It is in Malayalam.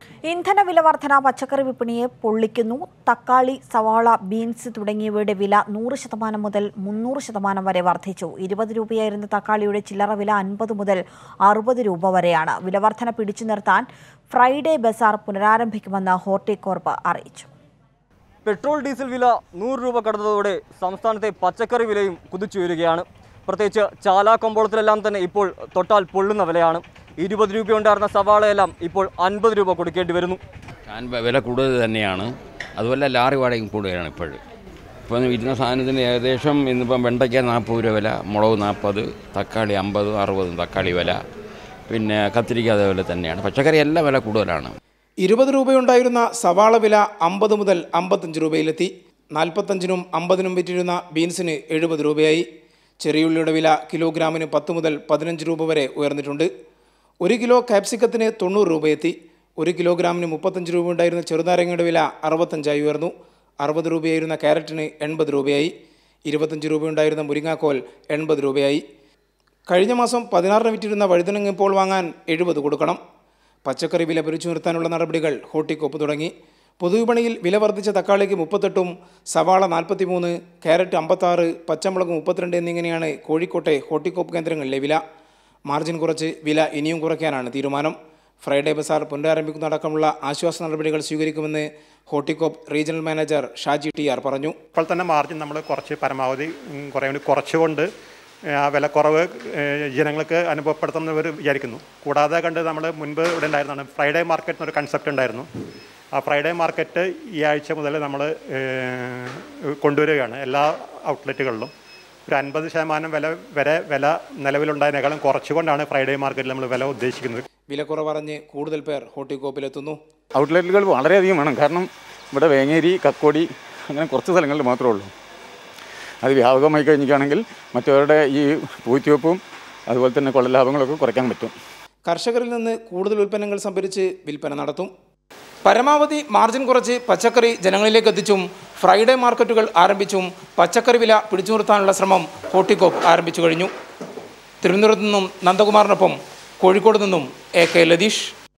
ഇന്ധനവില വർധന പച്ചക്കറി വിപണിയെ പൊള്ളിക്കുന്നു തക്കാളി സവാള ബീൻസ് തുടങ്ങിയവയുടെ വില നൂറ് ശതമാനം മുതൽ മുന്നൂറ് ശതമാനം വരെ വർദ്ധിച്ചു ഇരുപത് രൂപയായിരുന്ന തക്കാളിയുടെ ചില്ലറ വില അൻപത് മുതൽ അറുപത് രൂപ വരെയാണ് വില വർധന പിടിച്ചു നിർത്താൻ ഫ്രൈഡേ ബസാർ പുനരാരംഭിക്കുമെന്ന് ഹോർട്ടികോർപ്പ് അറിയിച്ചു പെട്രോൾ ഡീസൽ വില നൂറ് രൂപ കടന്നതോടെ സംസ്ഥാനത്തെ പച്ചക്കറി വിലയും കുതിച്ചുയരുകയാണ് പ്രത്യേകിച്ച് ചാല കമ്പോളത്തിലെല്ലാം തന്നെ ഇപ്പോൾ തൊട്ടാൽ പൊള്ളുന്ന വിലയാണ് ഇരുപത് രൂപയുണ്ടായിരുന്ന സവാളയെല്ലാം ഇപ്പോൾ അൻപത് രൂപ കൊടുക്കേണ്ടി വരുന്നു ഞാൻ വ- വില കൂടുതൽ തന്നെയാണ് അതുപോലെ ലാറി വാടകയും കൂടുതലാണ് ഇപ്പോൾ ഇപ്പം ഇരുന്ന സാധനത്തിന് ഏകദേശം ഇന്നിപ്പം വെണ്ടയ്ക്ക നാൽപ്പത് രൂപ വില മുളക് നാൽപ്പത് തക്കാളി അമ്പതും അറുപതും തക്കാളി വില പിന്നെ കത്തിരിക്ക അതേപോലെ തന്നെയാണ് പച്ചക്കറി എല്ലാം വില കൂടുതലാണ് ഇരുപത് രൂപയുണ്ടായിരുന്ന സവാള വില അമ്പത് മുതൽ അമ്പത്തഞ്ച് രൂപയിലെത്തി നാൽപ്പത്തഞ്ചിനും അമ്പതിനും വിറ്റിരുന്ന ബീൻസിന് എഴുപത് രൂപയായി ചെറിയുള്ളിയുടെ വില കിലോഗ്രാമിന് പത്ത് മുതൽ പതിനഞ്ച് രൂപ വരെ ഉയർന്നിട്ടുണ്ട് ഒരു കിലോ കാപ്സിക്കത്തിന് തൊണ്ണൂറ് രൂപയെത്തി ഒരു കിലോഗ്രാമിന് മുപ്പത്തഞ്ച് രൂപ ഉണ്ടായിരുന്ന ചെറുനാരങ്ങയുടെ വില അറുപത്തഞ്ചായി ഉയർന്നു അറുപത് രൂപയായിരുന്ന ക്യാരറ്റിന് എൺപത് രൂപയായി ഇരുപത്തഞ്ച് രൂപയുണ്ടായിരുന്ന മുരിങ്ങാക്കോൽ എൺപത് രൂപയായി കഴിഞ്ഞ മാസം പതിനാറിന് വിറ്റിരുന്ന വഴുതനങ്ങ ഇപ്പോൾ വാങ്ങാൻ എഴുപത് കൊടുക്കണം പച്ചക്കറി വില പിരിച്ചു നിർത്താനുള്ള നടപടികൾ ഹോട്ടിക്കോപ്പ് തുടങ്ങി പൊതുവിപണിയിൽ വില വർദ്ധിച്ച തക്കാളിക്ക് മുപ്പത്തെട്ടും സവാള നാൽപ്പത്തിമൂന്ന് ക്യാരറ്റ് അമ്പത്താറ് പച്ചമുളക് മുപ്പത്തിരണ്ട് എന്നിങ്ങനെയാണ് കോഴിക്കോട്ടെ ഹോട്ടിക്കോപ്പ് കേന്ദ്രങ്ങളിലെ വില മാർജിൻ കുറച്ച് വില ഇനിയും കുറയ്ക്കാനാണ് തീരുമാനം ഫ്രൈഡേ ബസാർ പുനരാരംഭിക്കുന്നതടക്കമുള്ള ആശ്വാസ നടപടികൾ സ്വീകരിക്കുമെന്ന് Horticorp regional manager Shaji T R പറഞ്ഞു ഇപ്പോൾ തന്നെ മാർജിൻ നമ്മൾ കുറച്ച് പരമാവധി ഉം, കുറേ കൂടി കുറച്ചുകൊണ്ട് ഏ, ആ വിലക്കുറവ് ഏ, ജനങ്ങൾക്ക് അനുഭവപ്പെടുത്തുന്നവർ വിചാരിക്കുന്നു കൂടാതെ കണ്ട് നമ്മൾ മുൻപ് ഇവിടെ ഉണ്ടായിരുന്നതാണ് ഫ്രൈഡേ മാർക്കറ്റ് എന്നൊരു കൺസെപ്റ്റ് ഉണ്ടായിരുന്നു ആ ഫ്രൈഡേ മാർക്കറ്റ് ഈ ആഴ്ച മുതൽ നമ്മൾ കൊണ്ടുവരികയാണ് എല്ലാ ഔട്ട്ലെറ്റുകളിലും ഒരു അൻപത് ശതമാനം വില വരെ വില നിലവിലുണ്ടായതിനേക്കാളും കുറച്ചുകൊണ്ടാണ് ഫ്രൈഡേ മാർക്കറ്റിൽ നമ്മൾ വില ഉദ്ദേശിക്കുന്നത് വിലക്കുറവറിഞ്ഞ് കൂടുതൽ പേർ ഹോട്ടിക്കോപ്പിലെത്തുന്നു ഔട്ട്ലെറ്റുകൾ വളരെയധികം വേണം കാരണം ഇവിടെ വേങ്ങേരി കക്കോടി അങ്ങനെ കുറച്ച് സ്ഥലങ്ങളിൽ മാത്രമേ ഉള്ളൂ അത് വ്യാപകമായി കഴിഞ്ഞിട്ടാണെങ്കിൽ മറ്റവരുടെ ഈ പൂത്തിവെപ്പും അതുപോലെ തന്നെ കൊള്ളലാഭങ്ങളൊക്കെ കുറയ്ക്കാൻ പറ്റും കർഷകരിൽ നിന്ന് കൂടുതൽ ഉൽപ്പന്നങ്ങൾ സംഭരിച്ച് വിൽപ്പന നടത്തും പരമാവധി മാർജിൻ കുറച്ച് പച്ചക്കറി ജനങ്ങളിലേക്ക് എത്തിച്ചും ഫ്രൈഡേ മാർക്കറ്റുകൾ ആരംഭിച്ചും പച്ചക്കറി വില പിടിച്ചു നിർത്താനുള്ള ശ്രമം ഹോട്ടിക്കോപ്പ് ആരംഭിച്ചു കഴിഞ്ഞു തിരുവനന്തപുരത്ത് നിന്നും നന്ദകുമാറിനൊപ്പം കോഴിക്കോട് നിന്നും എ കെ ലതീഷ്